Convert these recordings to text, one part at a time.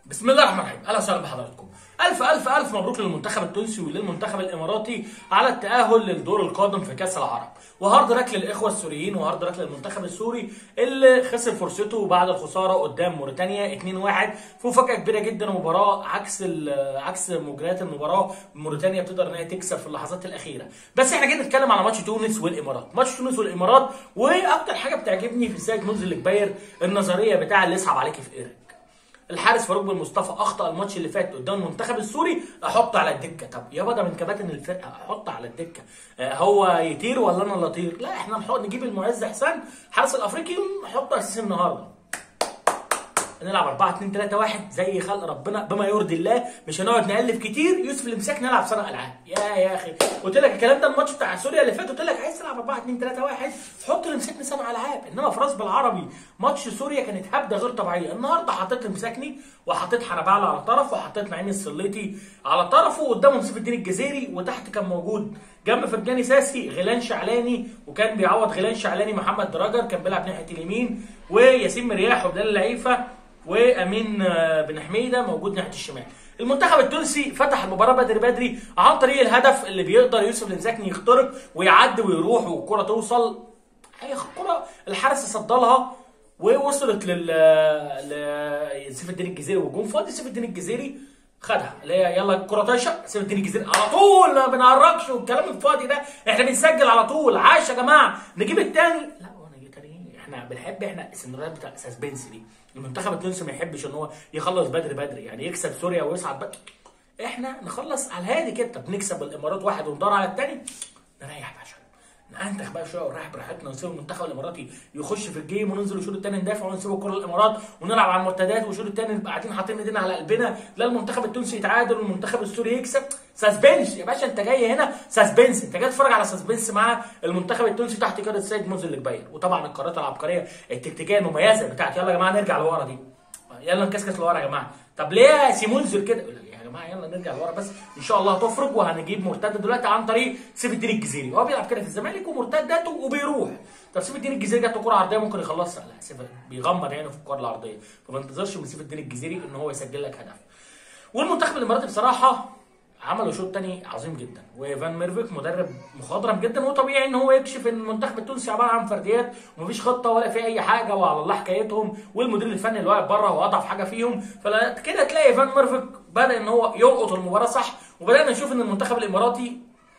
بسم الله الرحمن الرحيم اهلا وسهلا بحضراتكم الف الف الف مبروك للمنتخب التونسي وللمنتخب الاماراتي على التاهل للدور القادم في كاس العرب وهارد لك للاخوه السوريين وهارد لك للمنتخب السوري اللي خسر فرصته بعد الخساره قدام موريتانيا 2-1 في مفاجاه كبيره جدا ومباراه عكس عكس مجريات المباراه موريتانيا بتقدر ان هي تكسب في اللحظات الاخيره بس احنا جايين نتكلم على ماتش تونس والامارات ماتش تونس والامارات واكتر حاجه بتعجبني في سيد منزل الكبير النظريه بتاع اللي يسحب عليك في ايرك الحارس فاروق بن مصطفى اخطا الماتش اللي فات قدام المنتخب السوري احطه على الدكه طب يابا ده من كباتن الفرقه احطه على الدكه آه هو يطير ولا انا اللي اطير لا احنا نحط نجيب المعز حسان الحارس الافريقي ونحطه اساس النهارده نلعب 4 2 3 1 زي خلق ربنا بما يرضي الله مش هنقعد نالف كتير يوسف الامساك نلعب صنع العاب يا يا اخي قلت لك الكلام ده الماتش بتاع سوريا اللي فات قلت لك عايز تلعب 4 2 3 1 حط الامساكني صنع العاب انما في راس بالعربي ماتش سوريا كانت هبده غير طبيعيه النهارده حطيت المساكني وحطيت حنبال على طرف وحطيت نعيم السليطي على طرفه وقدامه سيف الدين الجزيري وتحت كان موجود جنب فرجاني ساسي غيلان شعلاني وكان بيعوض غيلان شعلاني محمد دراجر كان بيلعب ناحيه اليمين وياسين مرياح وبلال العيفه وامين بن حميده موجود ناحيه الشمال. المنتخب التونسي فتح المباراه بدري بدري عن طريق الهدف اللي بيقدر يوسف الانزاكني يخترق ويعدي ويروح والكره توصل هي الكره الحارس صدلها ووصلت لل لسيف الدين الجزيري والجون فاضي سيف الدين الجزيري خدها اللي هي يلا الكره طايشه سيف الدين الجزيري على طول ما بنعرقش والكلام الفاضي ده احنا بنسجل على طول عاش يا جماعه نجيب الثاني لا وانا تاني احنا بنحب احنا السيناريوهات بتاع سسبنس دي المنتخب التونسي ما يحبش ان هو يخلص بدري بدري يعني يكسب سوريا ويصعد بدري احنا نخلص على الهادي كده طب نكسب الامارات واحد وندور على الثاني نريح بقى شويه ننتخ بقى شويه ونريح براحتنا ونسيب المنتخب الاماراتي يخش في الجيم وننزل الشوط الثاني ندافع ونسيب الكره للامارات ونلعب على المرتدات والشوط الثاني نبقى قاعدين حاطين ايدينا على قلبنا لا المنتخب التونسي يتعادل والمنتخب السوري يكسب سسبنس يا باشا انت جاي هنا سسبنس انت جاي تتفرج على سسبنس مع المنتخب التونسي تحت قياده السيد منزل الكبير وطبعا القرارات العبقريه التكتيكيه المميزه بتاعت يلا يا جماعه نرجع لورا دي يلا نكسكس لورا يا جماعه طب ليه يا سيمونزر كده يا جماعه يلا نرجع لورا بس ان شاء الله هتفرج وهنجيب مرتد دلوقتي عن طريق سيف الدين الجزيري هو بيلعب كده في الزمالك ومرتداته وبيروح طب سيف الدين الجزيري جات له كره عرضيه ممكن يخلصها لا سيف بيغمض عينه في الكره العرضيه فما تنتظرش من سيف الدين الجزيري ان هو يسجل لك هدف والمنتخب الاماراتي بصراحه عملوا شوط تاني عظيم جدا وفان ميرفيك مدرب مخضرم جدا وطبيعي ان هو يكشف ان المنتخب التونسي عباره عن فرديات ومفيش خطه ولا في اي حاجه وعلى الله حكايتهم والمدير الفني اللي واقف بره هو اضعف حاجه فيهم فكده تلاقي فان ميرفيك بدا ان هو يلقط المباراه صح وبدانا نشوف ان المنتخب الاماراتي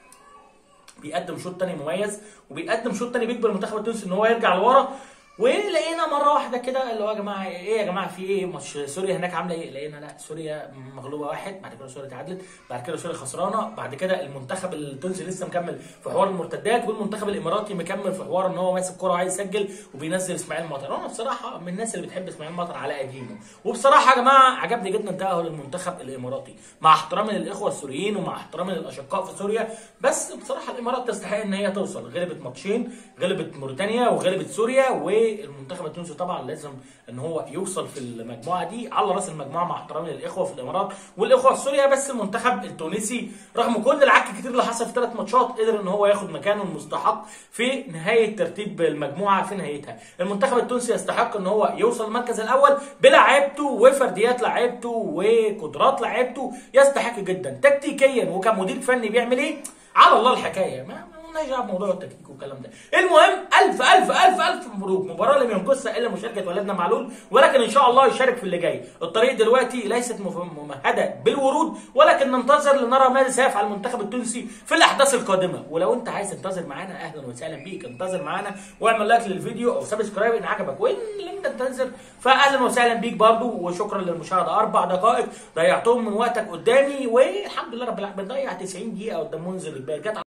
بيقدم شوط تاني مميز وبيقدم شوط تاني بيجبر المنتخب التونسي ان هو يرجع لورا ولقينا مره واحده كده اللي هو يا جماعه ايه يا جماعه في ايه ماتش سوريا هناك عامله ايه لقينا لا سوريا مغلوبه واحد بعد كده سوريا تعادلت بعد كده سوريا خسرانه بعد كده المنتخب التونسي لسه مكمل في حوار المرتدات والمنتخب الاماراتي مكمل في حوار ان هو ماسك كوره وعايز يسجل وبينزل اسماعيل مطر وانا بصراحه من الناس اللي بتحب اسماعيل مطر على قديمه وبصراحه يا جماعه عجبني جدا تاهل المنتخب الاماراتي مع احترامي للاخوه السوريين ومع احترامي للاشقاء في سوريا بس بصراحه الامارات تستحق ان هي توصل غلبت ماتشين غلبت موريتانيا وغلبت سوريا والمنتخب التونسي طبعا لازم ان هو يوصل في المجموعه دي على راس المجموعه مع احترامي للاخوه في الامارات والاخوه في سوريا بس المنتخب التونسي رغم كل العك الكتير اللي حصل في ثلاث ماتشات قدر ان هو ياخد مكانه المستحق في نهايه ترتيب المجموعه في نهايتها المنتخب التونسي يستحق ان هو يوصل المركز الاول بلاعيبته وفرديات لاعيبته وقدرات لاعيبته يستحق جدا تكتيكيا وكمدير فني بيعمل ايه على الله الحكايه ما مالناش دعوه بموضوع التكتيك والكلام ده المهم الف الف الف الف مبروك مباراه لم ينقصها الا مشاركه ولدنا معلول ولكن ان شاء الله يشارك في اللي جاي الطريق دلوقتي ليست ممهده بالورود ولكن ننتظر لنرى ماذا سيفعل المنتخب التونسي في الاحداث القادمه ولو انت عايز تنتظر معانا اهلا وسهلا بيك انتظر معانا واعمل لايك للفيديو او سبسكرايب ان عجبك وان لم تنتظر فاهلا وسهلا بيك برضو وشكرا للمشاهده اربع دقائق ضيعتهم من وقتك قدامي والحمد لله رب العالمين ضيع 90 دقيقه قدام منزل الباقي